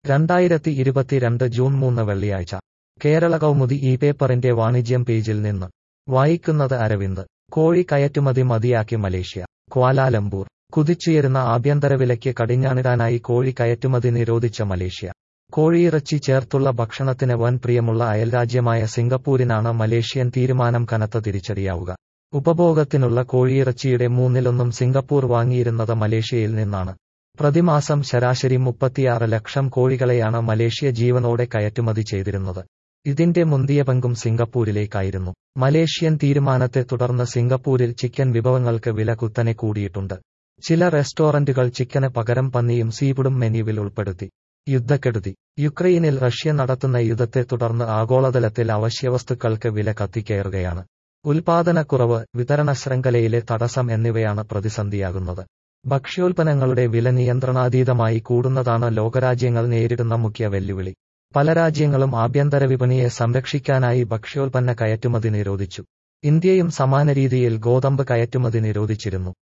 രണ്ടായിരത്തി ഇരുപത്തിരണ്ട് ജൂൺ മൂന്ന് വെള്ളിയാഴ്ച കേരള കൗമുദി ഈ പേപ്പറിന്റെ വാണിജ്യം പേജിൽ നിന്ന് വായിക്കുന്നത് അരവിന്ദ് കോഴി കയറ്റുമതി മതിയാക്കി മലേഷ്യ ക്വാലാലംപൂർ കുതിച്ചുയരുന്ന ആഭ്യന്തര വിലയ്ക്ക് കടിഞ്ഞാണിടാനായി കോഴി കയറ്റുമതി നിരോധിച്ച മലേഷ്യ കോഴിയിറച്ചി ചേർത്തുള്ള ഭക്ഷണത്തിന് വൻ പ്രിയമുള്ള അയൽരാജ്യമായ സിംഗപ്പൂരിനാണ് മലേഷ്യൻ തീരുമാനം കനത്ത തിരിച്ചടിയാവുക ഉപഭോഗത്തിനുള്ള കോഴിയിറച്ചിയുടെ മൂന്നിലൊന്നും സിംഗപ്പൂർ വാങ്ങിയിരുന്നത് മലേഷ്യയിൽ നിന്നാണ് പ്രതിമാസം ശരാശരി മുപ്പത്തിയാറ് ലക്ഷം കോഴികളെയാണ് മലേഷ്യ ജീവനോടെ കയറ്റുമതി ചെയ്തിരുന്നത് ഇതിന്റെ മുന്തിയ പങ്കും സിംഗപ്പൂരിലേക്കായിരുന്നു മലേഷ്യൻ തീരുമാനത്തെ തുടർന്ന് സിംഗപ്പൂരിൽ ചിക്കൻ വിഭവങ്ങൾക്ക് വില കുത്തനെ കൂടിയിട്ടുണ്ട് ചില റെസ്റ്റോറന്റുകൾ ചിക്കന് പകരം പന്നിയും സീഫുഡും മെനുവിൽ ഉൾപ്പെടുത്തി യുദ്ധക്കെടുതി യുക്രൈനിൽ റഷ്യ നടത്തുന്ന യുദ്ധത്തെ തുടർന്ന് ആഗോളതലത്തിൽ അവശ്യവസ്തുക്കൾക്ക് വില കത്തിക്കയറുകയാണ് ഉൽപാദനക്കുറവ് വിതരണ ശൃംഖലയിലെ തടസ്സം എന്നിവയാണ് പ്രതിസന്ധിയാകുന്നത് ഭക്ഷ്യോൽപ്പന്നങ്ങളുടെ വില നിയന്ത്രണാതീതമായി കൂടുന്നതാണ് ലോകരാജ്യങ്ങൾ നേരിടുന്ന മുഖ്യ വെല്ലുവിളി പല രാജ്യങ്ങളും ആഭ്യന്തര വിപണിയെ സംരക്ഷിക്കാനായി ഭക്ഷ്യോൽപ്പന്ന കയറ്റുമതി നിരോധിച്ചു ഇന്ത്യയും സമാന രീതിയിൽ ഗോതമ്പ് കയറ്റുമതി നിരോധിച്ചിരുന്നു